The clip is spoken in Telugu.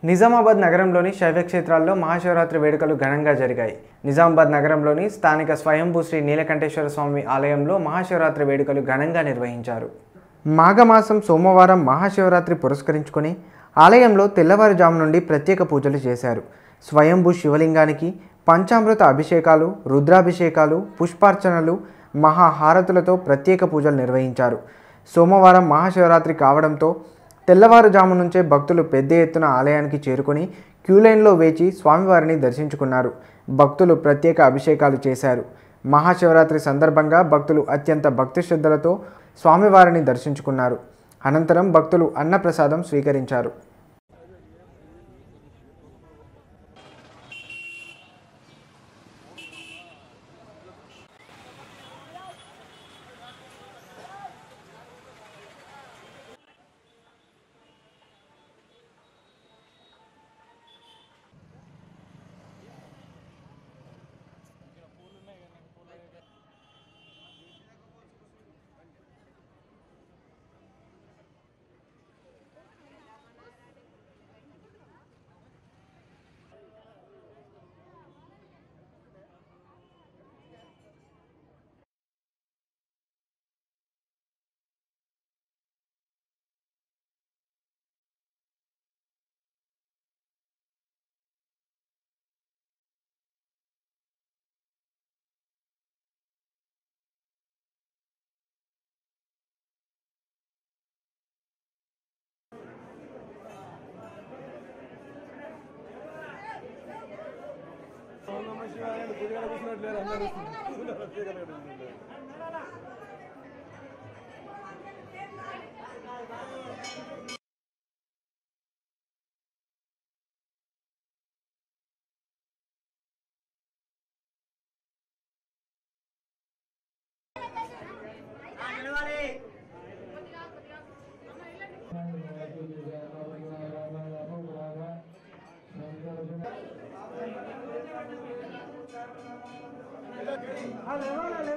నిజామాబాద్ నగరంలోని శైవ క్షేత్రాల్లో మహాశివరాత్రి వేడుకలు ఘనంగా జరిగాయి నిజామాబాద్ నగరంలోని స్థానిక స్వయంభూ శ్రీ నీలకంఠేశ్వర స్వామి ఆలయంలో మహాశివరాత్రి వేడుకలు ఘనంగా నిర్వహించారు మాఘమాసం సోమవారం మహాశివరాత్రి పురస్కరించుకొని ఆలయంలో తెల్లవారుజాము నుండి ప్రత్యేక పూజలు చేశారు స్వయంభూ శివలింగానికి పంచామృత అభిషేకాలు రుద్రాభిషేకాలు పుష్పార్చనలు మహాహారతులతో ప్రత్యేక పూజలు నిర్వహించారు సోమవారం మహాశివరాత్రి కావడంతో తెల్లవారుజాము నుంచే భక్తులు పెద్ద ఎత్తున ఆలయానికి చేరుకొని క్యూలైన్లో వేచి స్వామివారిని దర్శించుకున్నారు భక్తులు ప్రత్యేక అభిషేకాలు చేశారు మహాశివరాత్రి సందర్భంగా భక్తులు అత్యంత భక్తి శ్రద్ధలతో స్వామివారిని దర్శించుకున్నారు అనంతరం భక్తులు అన్నప్రసాదం స్వీకరించారు లేవాలి